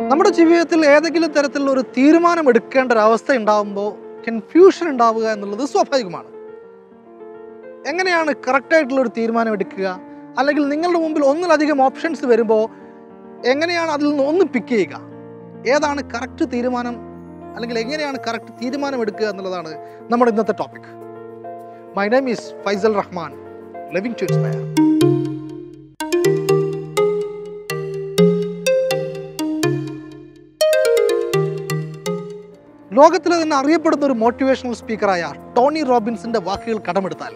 നമ്മുടെ ജീവിതത്തിൽ ഏതെങ്കിലും തരത്തിലുള്ള ഒരു തീരുമാനം എടുക്കേണ്ട ഒരു അവസ്ഥ ഉണ്ടാകുമ്പോൾ കൺഫ്യൂഷൻ ഉണ്ടാവുക എന്നുള്ളത് സ്വാഭാവികമാണ് എങ്ങനെയാണ് കറക്റ്റായിട്ടുള്ള ഒരു തീരുമാനം എടുക്കുക അല്ലെങ്കിൽ നിങ്ങളുടെ മുമ്പിൽ ഒന്നിലധികം ഓപ്ഷൻസ് വരുമ്പോൾ എങ്ങനെയാണ് അതിൽ നിന്ന് ഒന്ന് പിക്ക് ചെയ്യുക ഏതാണ് കറക്റ്റ് തീരുമാനം അല്ലെങ്കിൽ എങ്ങനെയാണ് കറക്റ്റ് തീരുമാനം എടുക്കുക എന്നുള്ളതാണ് നമ്മുടെ ഇന്നത്തെ topic my name is Faisal Rahman living to inspire ലോകത്തിലെ തന്നെ അറിയപ്പെടുന്ന ഒരു മോട്ടിവേഷണൽ സ്പീക്കറായ ടോണി റോബിൻസിന്റെ വാക്കുകൾ കടമെടുത്താൽ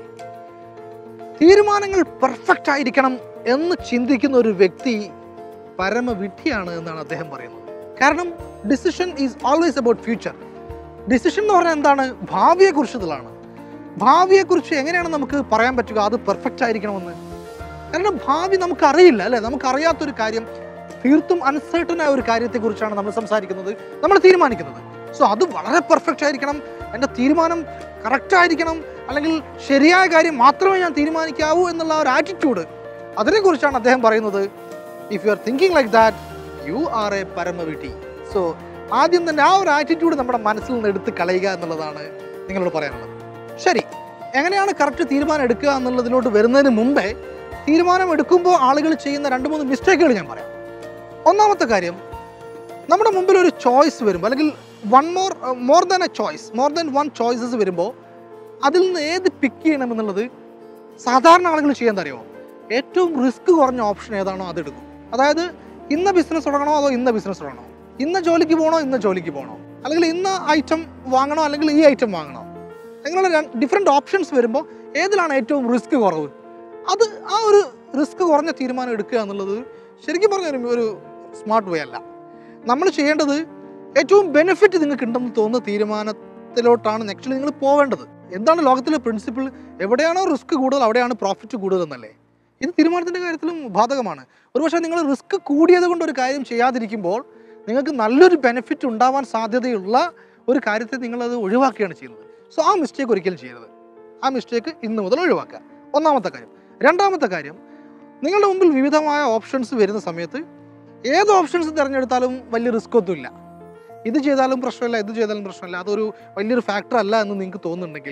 തീരുമാനങ്ങൾ പെർഫെക്റ്റ് ആയിരിക്കണം എന്ന് ചിന്തിക്കുന്ന ഒരു വ്യക്തി പരമവിഡ്ഢിയാണ് എന്നാണ് അദ്ദേഹം പറയുന്നത് കാരണം decision is always about future decision എന്ന് പറഞ്ഞാൽ എന്താണ് ഭാവിയെക്കുറിച്ചുള്ളതാണ് ഭാവിയെക്കുറിച്ച് എങ്ങനെയാണ് നമുക്ക് പറയാൻ പറ്റുക അത് പെർഫെക്റ്റ് ആയിരിക്കണമെന്ന് കാരണം ഭാവി നമുക്ക് അറിയില്ല അല്ലെ നമുക്ക് അറിയാത്തൊരു കാര്യം തീർത്തും അൺസർട്ടൺ ആയ ഒരു കാര്യത്തെക്കുറിച്ചാണ് നമ്മൾ സംസാരിക്കുന്നത് നമ്മൾ തീരുമാനിക്കുന്നത് സോ അത് വളരെ പെർഫെക്റ്റ് ആയിരിക്കണം എൻ്റെ തീരുമാനം കറക്റ്റ് ആയിരിക്കണം അല്ലെങ്കിൽ ശരിയായ കാര്യം മാത്രമേ ഞാൻ തീരുമാനിക്കാവൂ എന്നുള്ള ഒരു ആറ്റിറ്റ്യൂഡ് അതിനെക്കുറിച്ചാണ് അദ്ദേഹം പറയുന്നത് if you are thinking like that you are a പരമവിട്ടി സോ ആദ്യം തന്നെ ആ ഒരു ആറ്റിറ്റ്യൂഡ് നമ്മുടെ മനസ്സിൽ നിന്ന് എടുത്ത് കളയുക എന്നുള്ളതാണ് നിങ്ങളോട് പറയാനുള്ളത് ശരി എങ്ങനെയാണ് കറക്റ്റ് തീരുമാനം എടുക്കുക എന്നുള്ളതിലോട്ട് വരുന്നതിന് മുമ്പേ തീരുമാനം എടുക്കുമ്പോൾ ആളുകൾ ചെയ്യുന്ന രണ്ട് മൂന്ന് മിസ്റ്റേക്കുകൾ ഞാൻ പറയാം ഒന്നാമത്തെ കാര്യം നമ്മുടെ മുമ്പിൽ ഒരു ചോയ്സ് വരുമ്പോൾ അല്ലെങ്കിൽ one more more than a choice more than one choices വരുമ്പോൾ അതിൽ നിന്ന് ഏത് പിക്ക് ചെയ്യണം എന്നുള്ളത് സാധാരണ ആളുകൾ ചെയ്യാൻ അറിയുമോ ഏറ്റവും റിസ്ക് കുറഞ്ഞ ഓപ്ഷൻ ഏതാണോ അതെടുക്കും അതായത് ഇന്ന ബിസിനസ് തുടങ്ങണോ അതോ ഇന്ന ബിസിനസ് തുടങ്ങണോ ഇന്ന ജോലിക്ക് പോകണോ ഇന്ന ജോലിക്ക് പോകണോ അല്ലെങ്കിൽ ഇന്ന ഐറ്റം വാങ്ങണോ അല്ലെങ്കിൽ ഈ ഐറ്റം വാങ്ങണോ അങ്ങനെയുള്ള ഡിഫറെൻറ്റ് ഓപ്ഷൻസ് വരുമ്പോൾ ഏതിലാണ് ഏറ്റവും റിസ്ക് കുറവ് അത് ആ ഒരു റിസ്ക് കുറഞ്ഞ തീരുമാനം എടുക്കുക എന്നുള്ളത് ശരിക്കും പറഞ്ഞ ഒരു- ഒരു സ്മാർട്ട് വേ അല്ല നമ്മൾ ചെയ്യേണ്ടത് ഏറ്റവും ബെനിഫിറ്റ് നിങ്ങൾക്ക് ഉണ്ടെന്ന് തോന്നുന്ന തീരുമാനത്തിലോട്ടാണ് നെക്സ്റ്റ് നിങ്ങൾ പോവേണ്ടത് എന്താണ് ലോകത്തിലെ പ്രിൻസിപ്പിൾ എവിടെയാണോ റിസ്ക് കൂടുതൽ അവിടെയാണ് പ്രോഫിറ്റ് കൂടുതൽ എന്നല്ലേ ഇത് തീരുമാനത്തിൻ്റെ കാര്യത്തിലും ബാധകമാണ് ഒരുപക്ഷെ നിങ്ങൾ റിസ്ക് കൂടിയത് കൊണ്ട് ഒരു കാര്യം ചെയ്യാതിരിക്കുമ്പോൾ നിങ്ങൾക്ക് നല്ലൊരു ബെനിഫിറ്റ് ഉണ്ടാവാൻ സാധ്യതയുള്ള ഒരു കാര്യത്തെ നിങ്ങളത് ഒഴിവാക്കുകയാണ് ചെയ്യുന്നത് സോ ആ മിസ്റ്റേക്ക് ഒരിക്കലും ചെയ്യരുത് ആ മിസ്റ്റേക്ക് ഇന്ന് മുതൽ ഒഴിവാക്കുക ഒന്നാമത്തെ കാര്യം രണ്ടാമത്തെ കാര്യം നിങ്ങളുടെ മുമ്പിൽ വിവിധമായ ഓപ്ഷൻസ് വരുന്ന സമയത്ത് ഏത് ഓപ്ഷൻസ് തിരഞ്ഞെടുത്താലും വലിയ റിസ്ക് ഒന്നുമില്ല ഇത് ചെയ്താലും പ്രശ്നമില്ല ഇത് ചെയ്താലും പ്രശ്നമില്ല അതൊരു വലിയൊരു ഫാക്ടർ അല്ല എന്ന് നിങ്ങൾക്ക് തോന്നുന്നുണ്ടെങ്കിൽ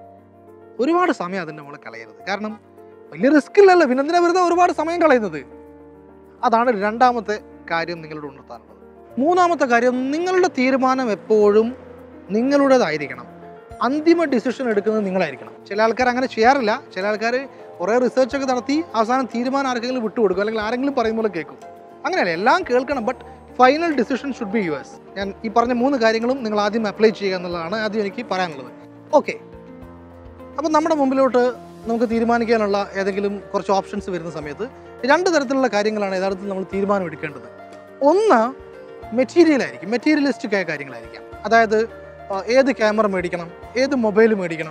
ഒരുപാട് സമയം അതിൻ്റെ നമ്മൾ കളയരുത് കാരണം വലിയ റിസ്ക് ഇല്ലല്ലോ പിന്നെ എന്തിനാ വെറുതെ ഒരുപാട് സമയം കളയുന്നത് അതാണ് രണ്ടാമത്തെ കാര്യം നിങ്ങളോട് ഉണർത്താനുള്ളത് മൂന്നാമത്തെ കാര്യം നിങ്ങളുടെ തീരുമാനം എപ്പോഴും നിങ്ങളുടേതായിരിക്കണം അന്തിമ ഡിസിഷൻ എടുക്കുന്നത് നിങ്ങളായിരിക്കണം ചില ആൾക്കാർ അങ്ങനെ ചെയ്യാറില്ല ചില ആൾക്കാർ കുറേ റിസർച്ച് ഒക്കെ നടത്തി അവസാനം തീരുമാനം ആർക്കെങ്കിലും വിട്ടുകൊടുക്കും അല്ലെങ്കിൽ ആരെങ്കിലും പറയുന്ന പോലെ കേൾക്കും അങ്ങനെയല്ല എല്ലാം കേൾക്കണം but final decision should be yours ഞാൻ ഈ പറഞ്ഞ മൂന്ന് കാര്യങ്ങളും നിങ്ങൾ ആദ്യം അപ്ലൈ ചെയ്യുക എന്നുള്ളതാണ് ആദ്യം എനിക്ക് പറയാനുള്ളത് ഓക്കെ അപ്പം നമ്മുടെ മുമ്പിലോട്ട് നമുക്ക് തീരുമാനിക്കാനുള്ള ഏതെങ്കിലും കുറച്ച് ഓപ്ഷൻസ് വരുന്ന സമയത്ത് രണ്ട് തരത്തിലുള്ള കാര്യങ്ങളാണ് യഥാർത്ഥത്തിൽ നമ്മൾ തീരുമാനം എടുക്കേണ്ടത് ഒന്ന് മെറ്റീരിയൽ ആയിരിക്കും മെറ്റീരിയലിസ്റ്റിക് ആയ കാര്യങ്ങളായിരിക്കാം അതായത് ആ, ഏത് ക്യാമറ മേടിക്കണം ഏത് മൊബൈൽ മേടിക്കണം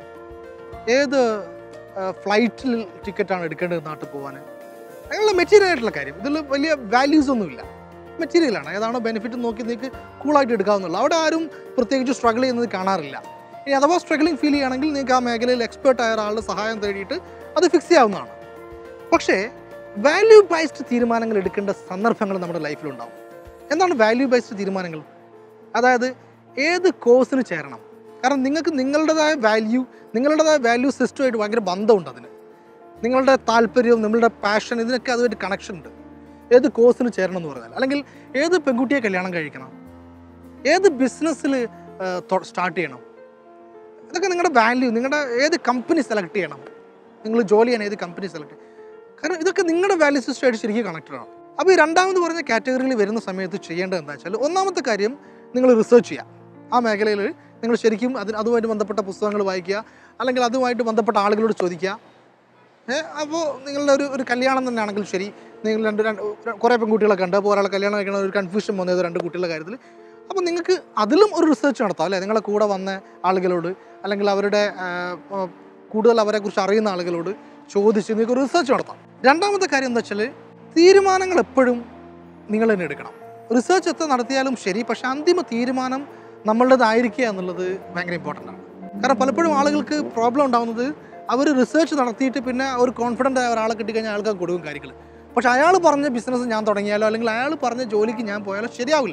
ഏത് ഫ്ലൈറ്റിൽ ടിക്കറ്റാണ് എടുക്കേണ്ടത് നാട്ടിൽ പോകാൻ അങ്ങനെയുള്ള മെറ്റീരിയൽ ആയിട്ടുള്ള കാര്യം ഇതിൽ വലിയ വാല്യൂസ് ഒന്നുമില്ല മെറ്റീരിയലാണ് ഏതാണോ ബെനിഫിറ്റ് നോക്കി നിങ്ങൾക്ക് കൂളായിട്ട് എടുക്കാവുന്നുള്ളൂ അവിടെ ആരും പ്രത്യേകിച്ച് സ്ട്രഗിൾ ചെയ്യുന്നത് കാണാറില്ല ഇനി അഥവാ സ്ട്രഗിളിങ് ഫീൽ ചെയ്യുകയാണെങ്കിൽ നിങ്ങൾക്ക് ആ മേഖലയിൽ എക്സ്പേർട്ട് ആയ ഒരാളുടെ സഹായം തേടിയിട്ട് അത് ഫിക്സ് ചെയ്യാവുന്നതാണ് പക്ഷേ വാല്യൂ ബേസ്ഡ് തീരുമാനങ്ങൾ എടുക്കേണ്ട സന്ദർഭങ്ങൾ നമ്മുടെ ലൈഫിലുണ്ടാവും എന്താണ് വാല്യൂ ബേസ്ഡ് തീരുമാനങ്ങൾ അതായത് ഏത് കോഴ്സിന് ചേരണം കാരണം നിങ്ങൾക്ക് നിങ്ങളുടേതായ വാല്യൂ നിങ്ങളുടേതായ വാല്യൂ സിസ്റ്റമായിട്ട് ഭയങ്കര ബന്ധമുണ്ട് അതിന് നിങ്ങളുടെ താല്പര്യവും നിങ്ങളുടെ പാഷൻ ഇതിനൊക്കെ അതുമായിട്ട് കണക്ഷൻ ഉണ്ട് ഏത് കോഴ്സിന് ചേരണം എന്ന് പറഞ്ഞാൽ അല്ലെങ്കിൽ ഏത് പെൺകുട്ടിയെ കല്യാണം കഴിക്കണം ഏത് ബിസിനസ്സിൽ സ്റ്റാർട്ട് ചെയ്യണം ഇതൊക്കെ നിങ്ങളുടെ വാല്യൂ നിങ്ങളുടെ ഏത് കമ്പനി സെലക്ട് ചെയ്യണം നിങ്ങൾ ജോലി ചെയ്യാൻ ഏത് കമ്പനി സെലക്ട് കാരണം ഇതൊക്കെ നിങ്ങളുടെ വാല്യൂ സിസ്റ്റമായിട്ട് ശരിക്കും കണക്റ്റഡ് ആണ് അപ്പോൾ ഈ രണ്ടാമത് പറഞ്ഞ കാറ്റഗറിയിൽ വരുന്ന സമയത്ത് ചെയ്യേണ്ടത് എന്താ വെച്ചാൽ ഒന്നാമത്തെ കാര്യം നിങ്ങൾ റിസർച്ച് ചെയ്യുക ആ മേഖലയിൽ നിങ്ങൾ ശരിക്കും അതിന് അതുമായിട്ട് ബന്ധപ്പെട്ട പുസ്തകങ്ങൾ വായിക്കുക അല്ലെങ്കിൽ അതുമായിട്ട് ബന്ധപ്പെട്ട ആളുകളോട് ചോദിക്കുക അപ്പോൾ നിങ്ങളുടെ ഒരു ഒരു കല്യാണം തന്നെയാണെങ്കിൽ ശരി നിങ്ങൾ രണ്ട് രണ്ട് കുറേ പെൺകുട്ടികളൊക്കെ ഉണ്ട് അപ്പോൾ ഒരാളെ കല്യാണം കഴിക്കണ ഒരു കൺഫ്യൂഷൻ വന്നത് രണ്ട് കുട്ടികളുടെ കാര്യത്തിൽ അപ്പോൾ നിങ്ങൾക്ക് അതിലും ഒരു റിസർച്ച് നടത്താം അല്ലേ നിങ്ങളെ കൂടെ വന്ന ആളുകളോട് അല്ലെങ്കിൽ അവരുടെ ആ, ആ, കൂടുതൽ അവരെക്കുറിച്ച് അറിയുന്ന ആളുകളോട് ചോദിച്ച് നിങ്ങൾക്ക് റിസർച്ച് നടത്താം രണ്ടാമത്തെ കാര്യം എന്താ വെച്ചാൽ തീരുമാനങ്ങൾ എപ്പോഴും നിങ്ങൾ തന്നെ എടുക്കണം റിസർച്ച് എത്ര നടത്തിയാലും ശരി പക്ഷെ അന്തിമ തീരുമാനം നമ്മളുടേതായിരിക്കുക എന്നുള്ളത് ഭയങ്കര ഇമ്പോർട്ടൻ്റ് ആണ് കാരണം പലപ്പോഴും ആളുകൾക്ക് പ്രോബ്ലം ഉണ്ടാകുന്നത് അവർ റിസർച്ച് നടത്തിയിട്ട് പിന്നെ ഒരു കോൺഫിഡൻ്റ് ആയ ഒരാളെ കിട്ടിക്കഴിഞ്ഞാൽ ആൾക്കാർ കൊടുക്കും കാര്യങ്ങൾ പക്ഷെ അയാൾ പറഞ്ഞ ബിസിനസ് ഞാൻ തുടങ്ങിയാലോ അല്ലെങ്കിൽ അയാൾ പറഞ്ഞ ജോലിക്ക് ഞാൻ പോയാലോ ശരിയാവില്ല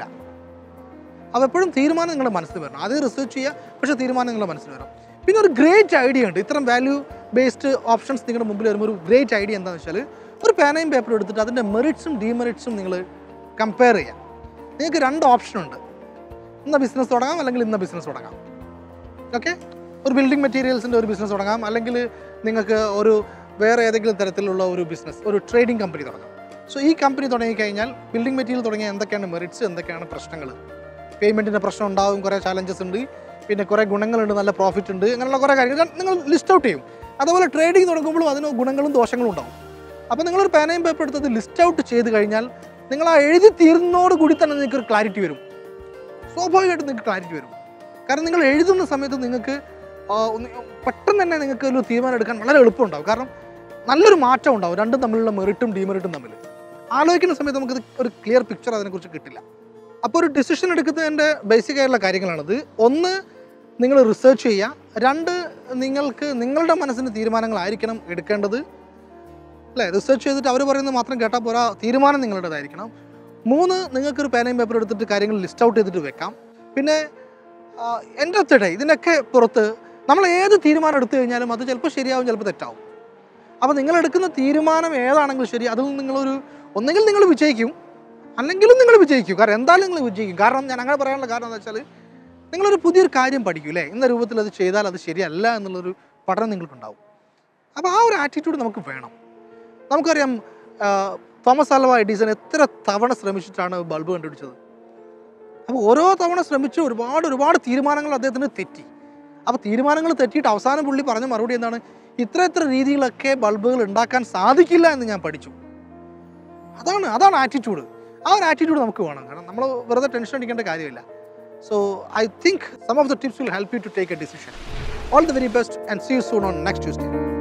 അപ്പോൾ എപ്പോഴും തീരുമാനം നിങ്ങളുടെ മനസ്സിൽ വരണം ആദ്യം റിസർച്ച് ചെയ്യുക പക്ഷേ തീരുമാനം നിങ്ങളുടെ മനസ്സിൽ വരണം പിന്നെ ഒരു ഗ്രേറ്റ് ഐഡിയ ഉണ്ട് ഇത്തരം വാല്യൂ ബേസ്ഡ് ഓപ്ഷൻസ് നിങ്ങളുടെ മുമ്പിൽ വരുമ്പോൾ ഒരു ഗ്രേറ്റ് ഐഡിയ എന്താണെന്ന് വെച്ചാൽ ഒരു പേനയും പേപ്പറും എടുത്തിട്ട് അതിൻ്റെ മെറിറ്റ്സും ഡീമെറിറ്റ്സും നിങ്ങൾ കമ്പയർ ചെയ്യാം നിങ്ങൾക്ക് രണ്ട് ഓപ്ഷൻ ഉണ്ട് ഇന്ന ബിസിനസ് തുടങ്ങാം അല്ലെങ്കിൽ ഇന്ന ബിസിനസ് തുടങ്ങാം ഓക്കെ ഒരു ബിൽഡിംഗ് മെറ്റീരിയൽസിൻ്റെ ഒരു ബിസിനസ് തുടങ്ങാം അല്ലെങ്കിൽ നിങ്ങൾക്ക് ഒരു വേറെ ഏതെങ്കിലും തരത്തിലുള്ള ഒരു ബിസിനസ് ഒരു ട്രേഡിംഗ് കമ്പനി തുടങ്ങാം സോ ഈ കമ്പനി തുടങ്ങിക്കഴിഞ്ഞാൽ ബിൽഡിംഗ് മെറ്റീരിയൽ തുടങ്ങിയ എന്തൊക്കെയാണ് മെറിറ്റ്സ് എന്തൊക്കെയാണ് പ്രശ്നങ്ങൾ പേയ്മെൻറ്റിൻ്റെ പ്രശ്നം ഉണ്ടാവും കുറേ ചാലഞ്ചസ് ഉണ്ട് പിന്നെ കുറേ ഗുണങ്ങളുണ്ട് നല്ല പ്രോഫിറ്റ് ഉണ്ട് അങ്ങനെയുള്ള കുറേ കാര്യങ്ങൾ നിങ്ങൾ ലിസ്റ്റ് ഔട്ട് ചെയ്യും അതുപോലെ ട്രേഡിംഗ് തുടങ്ങുമ്പോഴും അതിന് ഗുണങ്ങളും ദോഷങ്ങളും ഉണ്ടാവും അപ്പോൾ നിങ്ങളൊരു പേനയും പേപ്പർ എടുത്തത് ലിസ്റ്റ് ഔട്ട് ചെയ്ത് കഴിഞ്ഞാൽ നിങ്ങൾ ആ എഴുതി തീർന്നോട് കൂടി തന്നെ നിങ്ങൾക്ക് ഒരു ക്ലാരിറ്റി വരും സ്വാഭാവികമായിട്ടും നിങ്ങൾക്ക് ക്ലാരിറ്റി വരും കാരണം നിങ്ങൾ എഴുതുന്ന സമയത്ത് നിങ്ങൾക്ക് ആ, ഒന്ന് പെട്ടെന്ന് തന്നെ നിങ്ങൾക്ക് ഒരു തീരുമാനം എടുക്കാൻ വളരെ എളുപ്പമുണ്ടാവും കാരണം നല്ലൊരു മാറ്റം ഉണ്ടാവും രണ്ടും തമ്മിലുള്ള മെറിറ്റും ഡീമെറിറ്റും തമ്മിൽ ആലോചിക്കുന്ന സമയത്ത് നമുക്ക് ഒരു ക്ലിയർ പിക്ചർ അതിനെക്കുറിച്ച് കിട്ടില്ല അപ്പോൾ ഒരു ഡിസിഷൻ എടുക്കുന്നതിൻ്റെ ബേസിക് ആയിട്ടുള്ള കാര്യങ്ങളാണിത് ഒന്ന് നിങ്ങൾ റിസർച്ച് ചെയ്യുക രണ്ട് നിങ്ങൾക്ക് നിങ്ങളുടെ മനസ്സിന് തീരുമാനങ്ങളായിരിക്കണം എടുക്കേണ്ടത് അല്ലേ റിസർച്ച് ചെയ്തിട്ട് അവർ പറയുന്നത് മാത്രം കേട്ടാൽ പോരാ തീരുമാനം നിങ്ങളുടേതായിരിക്കണം മൂന്ന് നിങ്ങൾക്കൊരു പേനയും പേപ്പർ എടുത്തിട്ട് കാര്യങ്ങൾ ലിസ്റ്റ് ഔട്ട് ചെയ്തിട്ട് വെക്കാം പിന്നെ എൻ്റെ ഒത്തിടെ ഇതിനൊക്കെ പുറത്ത് നമ്മൾ ഏത് തീരുമാനം എടുത്തു കഴിഞ്ഞാലും അത് ചിലപ്പോൾ ശരിയാവും ചിലപ്പോൾ തെറ്റാവും അപ്പോൾ നിങ്ങൾ എടുക്കുന്ന തീരുമാനം ഏതാണെങ്കിലും ശരി അതിൽ നിന്ന് നിങ്ങളൊരു ഒന്നെങ്കിൽ നിങ്ങൾ വിജയിക്കും അല്ലെങ്കിലും നിങ്ങൾ വിജയിക്കും കാരണം എന്തായാലും നിങ്ങൾ വിജയിക്കും കാരണം ഞാൻ അങ്ങനെ പറയാനുള്ള കാരണം എന്താ വെച്ചാൽ നിങ്ങളൊരു പുതിയൊരു കാര്യം പഠിക്കും അല്ലേ ഇന്ന രൂപത്തിൽ അത് ചെയ്താൽ അത് ശരിയല്ല എന്നുള്ളൊരു പഠനം നിങ്ങൾക്കുണ്ടാവും അപ്പോൾ ആ ഒരു ആറ്റിറ്റ്യൂഡ് നമുക്ക് വേണം നമുക്കറിയാം ആ, തോമസ് ആൽവ എഡിസൺ എത്ര തവണ ശ്രമിച്ചിട്ടാണ് ബൾബ് കണ്ടുപിടിച്ചത് അപ്പോൾ ഓരോ തവണ ശ്രമിച്ച് ഒരുപാട് ഒരുപാട് തീരുമാനങ്ങൾ അദ്ദേഹത്തിന് തെറ്റി അപ്പോൾ തീരുമാനങ്ങൾ തെറ്റിയിട്ട് അവസാനം പുള്ളി പറഞ്ഞ മറുപടി എന്താണ് ഇത്ര ഇത്ര രീതികളൊക്കെ ബൾബുകൾ ഉണ്ടാക്കാൻ സാധിക്കില്ല എന്ന് ഞാൻ പഠിച്ചു അതാണ് അതാണ് ആറ്റിറ്റ്യൂഡ് ആ ഒരു ആറ്റിറ്റ്യൂഡ് നമുക്ക് വേണം കാരണം നമ്മൾ വെറുതെ ടെൻഷൻ അടിക്കേണ്ട കാര്യമില്ല so I think some of the tips will help you to take a decision all the very best and see you soon on next Tuesday